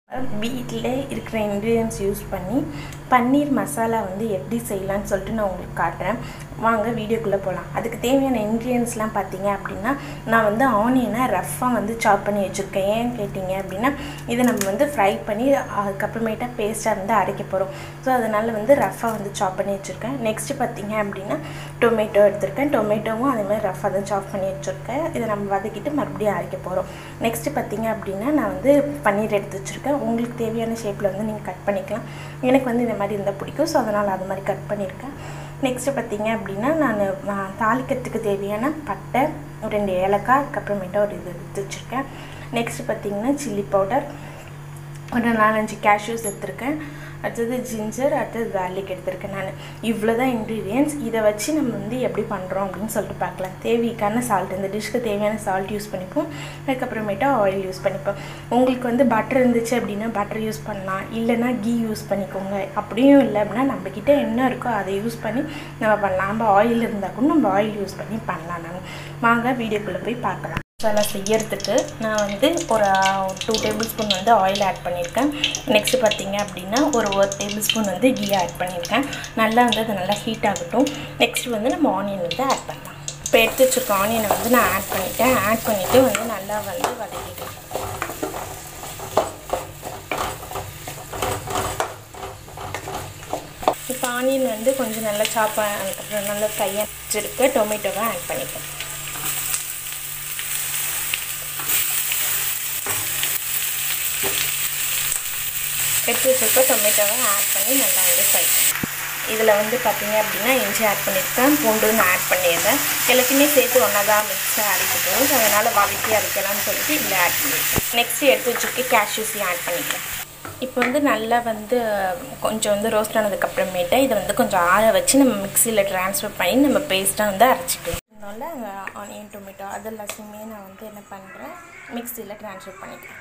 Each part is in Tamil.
வீட்டில் இருக்கிற இன்க்ரீடியன்ஸ் யூஸ் பண்ணி பன்னீர் மசாலா வந்து எப்படி செய்யலாம்னு சொல்லிட்டு நான் உங்களுக்கு காட்டுறேன் வாங்க வீடியோக்குள்ளே போகலாம் அதுக்கு தேவையான இன்க்ரீடியன்ஸ்லாம் பார்த்தீங்க அப்படின்னா நான் வந்து ஆனியனை ரஃப்பாக வந்து சாப் பண்ணி வச்சுருக்கேன் ஏன் கேட்டிங்க அப்படின்னா இதை நம்ம வந்து ஃப்ரை பண்ணி அதுக்கப்புறமேட்டா பேஸ்ட்டாக வந்து அரைக்க போகிறோம் ஸோ அதனால் வந்து ரஃப்பாக வந்து சாப் பண்ணி வச்சுருக்கேன் நெக்ஸ்ட்டு பார்த்தீங்க அப்படின்னா டொமேட்டோ எடுத்திருக்கேன் டொமேட்டோவும் அதே மாதிரி ரஃப்பாக தான் சாப் பண்ணி வச்சுருக்கேன் இதை நம்ம வதக்கிட்டு மறுபடியும் அரைக்க போகிறோம் நெக்ஸ்ட்டு பார்த்தீங்க அப்படின்னா நான் வந்து பன்னீர் எடுத்து வச்சுருக்கேன் உங்களுக்கு தேவையான ஷேப்பில் வந்து நீங்கள் கட் பண்ணிக்கலாம் எனக்கு வந்து இந்த மாதிரி இருந்தால் பிடிக்கும் ஸோ அதனால் அது மாதிரி கட் பண்ணியிருக்கேன் நெக்ஸ்ட்டு பார்த்தீங்க அப்படின்னா நான் தாளிக்கிறதுக்கு தேவையான பட்டை ரெண்டு ஏலக்காய் அதுக்கப்புறமேட்டா ஒரு இது எடுத்து வச்சுருக்கேன் நெக்ஸ்ட்டு பார்த்தீங்கன்னா சில்லி பவுடர் ஒரு நாலஞ்சு கேஷ்யூஸ் எடுத்திருக்கேன் அடுத்தது ஜிஞ்சர் அடுத்தது கார்லிக் எடுத்திருக்கேன் நான் இவ்வளோ தான் இன்க்ரீடியன்ஸ் இதை வச்சு நம்ம வந்து எப்படி பண்ணுறோம் அப்படின்னு சொல்லிட்டு பார்க்கலாம் தேவைக்கான சால்ட் இந்த டிஷ்க்கு தேவையான சால்ட் யூஸ் பண்ணிப்போம் அதுக்கப்புறமேட்டா ஆயில் யூஸ் பண்ணிப்போம் உங்களுக்கு வந்து பட்டர் இருந்துச்சு அப்படின்னா பட்டர் யூஸ் பண்ணலாம் இல்லைனா கீ யூஸ் பண்ணிக்கோங்க அப்படியும் இல்லை அப்படின்னா நம்மக்கிட்ட என்ன இருக்கோ அதை யூஸ் பண்ணி நம்ம பண்ணலாம் நம்ம ஆயில் இருந்தால் கூட நம்ம ஆயில் யூஸ் பண்ணி பண்ணலாம் நான் வாங்க வீடியோக்குள்ளே போய் பார்க்கலாம் மசாலா செய்யறதுக்கு நான் வந்து ஒரு டூ டேபிள் ஸ்பூன் வந்து ஆயில் ஆட் பண்ணியிருக்கேன் நெக்ஸ்ட்டு பார்த்தீங்க அப்படின்னா ஒரு ஒரு டேபிள் ஸ்பூன் வந்து கீ ஆட் பண்ணியிருக்கேன் நல்லா வந்து அது நல்லா ஹீட் ஆகட்டும் நெக்ஸ்ட் வந்து நம்ம ஆனியன் வந்து ஆட் பண்ணலாம் இப்போ எடுத்து வச்சுருக்க ஆனியனை வந்து நான் ஆட் பண்ணிட்டேன் ஆட் பண்ணிவிட்டு வந்து நல்லா வந்து வதக்கிக்கலாம் இப்போ ஆனியன் வந்து கொஞ்சம் நல்லா சாப் அதுக்கப்புறம் நல்லா ஃப்ரை வச்சுருக்க டொமேட்டோவை ஆட் பண்ணிப்பேன் எடுத்து வச்சுருக்க டொமேட்டோவை ஆட் பண்ணி நல்லா வந்து ஃப்ரை பண்ணேன் இதில் வந்து பார்த்தீங்க அப்படின்னா இஞ்சி ஆட் பண்ணியிருக்கேன் பூண்டு நான் ஆட் பண்ணிடுறேன் எல்லாத்தையுமே சேர்த்து ஒன்றா தான் மிக்ஸாக அரைக்கணும் ஸோ அதனால் வதக்கி அரைக்கலாம்னு சொல்லிட்டு இதில் ஆட் பண்ணியிருக்கேன் நெக்ஸ்ட்டு எடுத்து வச்சுருக்க கேஷ்யூஸையும் ஆட் பண்ணிக்கிறேன் இப்போ வந்து நல்லா வந்து கொஞ்சம் வந்து ரோஸ்ட் ஆனதுக்கப்புறமேட்டு இதை வந்து கொஞ்சம் ஆற வச்சு நம்ம மிக்சியில் ட்ரான்ஸ்ஃபர் பண்ணி நம்ம பேஸ்ட்டாக வந்து அரைச்சிக்கலாம் அதனால ஆனியன் டொமேட்டோ அது எல்லாத்தையுமே நான் வந்து என்ன பண்ணுறேன் மிக்சியில் ட்ரான்ஸ்ஃபர் பண்ணிக்கிறேன்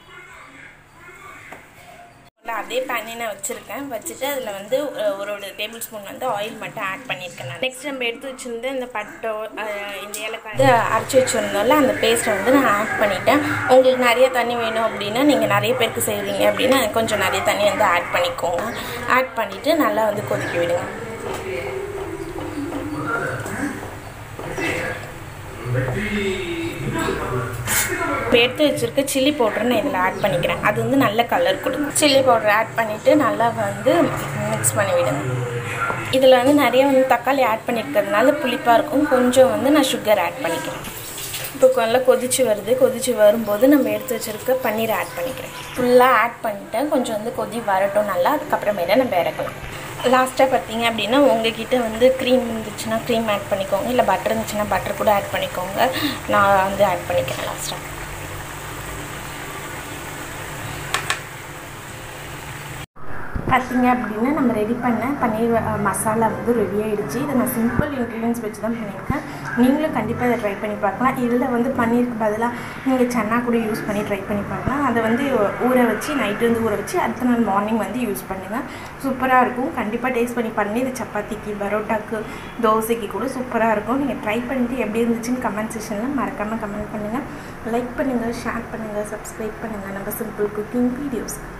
அதே பேனே நான் வச்சுருக்கேன் வச்சுட்டு அதில் வந்து ஒரு ஒரு டேபிள் ஸ்பூன் வந்து ஆயில் மட்டும் ஆட் பண்ணியிருக்கேன் நான் நெக்ஸ்ட் நம்ம எடுத்து வச்சுருந்து இந்த பட்டோ இந்த ஏலக்காய் வந்து அரைச்சி வச்சுருந்தோம்ல அந்த பேஸ்ட்டை வந்து நான் ஆட் பண்ணிட்டேன் உங்களுக்கு நிறைய தண்ணி வேணும் அப்படின்னா நீங்கள் நிறைய பேருக்கு செய்கிறீங்க அப்படின்னா கொஞ்சம் நிறைய தண்ணி வந்து ஆட் பண்ணிக்கோங்க ஆட் பண்ணிவிட்டு நல்லா வந்து கொதிக்க விடுங்க இப்போ எடுத்து வச்சுருக்க சில்லி பவுடர் நான் இதில் ஆட் பண்ணிக்கிறேன் அது வந்து நல்ல கலர் கொடுக்கும் சில்லி பவுடர் ஆட் பண்ணிவிட்டு நல்லா வந்து மிக்ஸ் பண்ணி விடுங்க இதில் வந்து நிறைய வந்து தக்காளி ஆட் பண்ணியிருக்கிறதுனால புளிப்பாக இருக்கும் கொஞ்சம் வந்து நான் சுகர் ஆட் பண்ணிக்கிறேன் இப்போ நல்லா கொதிச்சு வருது கொதிச்சு வரும்போது நம்ம எடுத்து வச்சுருக்க பன்னீர் ஆட் பண்ணிக்கிறேன் ஃபுல்லாக ஆட் பண்ணிட்டேன் கொஞ்சம் வந்து கொதி வரட்டும் நல்லா அதுக்கப்புறமேல நம்ம இறக்கலாம் லாஸ்ட்டாக பார்த்தீங்க அப்படின்னா உங்ககிட்ட வந்து க்ரீம் இருந்துச்சுன்னா க்ரீம் ஆட் பண்ணிக்கோங்க இல்லை பட்டர் இருந்துச்சுன்னா பட்டர் கூட ஆட் பண்ணிக்கோங்க நான் வந்து ஆட் பண்ணிக்கிறேன் லாஸ்ட்டாக பார்த்தீங்க அப்படின்னா நம்ம ரெடி பண்ண பன்னீர் மசாலா வந்து ரெடி ஆகிடுச்சு இதை நான் சிம்பிள் இன்க்ரீடியன்ஸ் வச்சு தான் பண்ணியிருக்கேன் நீங்களும் கண்டிப்பாக இதை ட்ரை பண்ணி பார்க்கலாம் இதில் வந்து பன்னீருக்கு பதிலாக நீங்கள் சன்னா கூட யூஸ் பண்ணி ட்ரை பண்ணி பார்க்கலாம் அதை வந்து ஊற வச்சு நைட்டு வந்து ஊற வச்சு அடுத்த நாள் மார்னிங் வந்து யூஸ் பண்ணுங்கள் சூப்பராக இருக்கும் கண்டிப்பாக டேஸ்ட் பண்ணி பண்ணி இது சப்பாத்திக்கு பரோட்டாக்கு தோசைக்கு கூட சூப்பராக இருக்கும் நீங்கள் ட்ரை பண்ணிவிட்டு எப்படி இருந்துச்சுன்னு கமெண்ட் செஷனில் மறக்காமல் கமெண்ட் பண்ணுங்கள் லைக் பண்ணுங்கள் ஷேர் பண்ணுங்கள் சப்ஸ்கிரைப் பண்ணுங்கள் நம்ம சிம்பிள் குக்கிங் வீடியோஸ்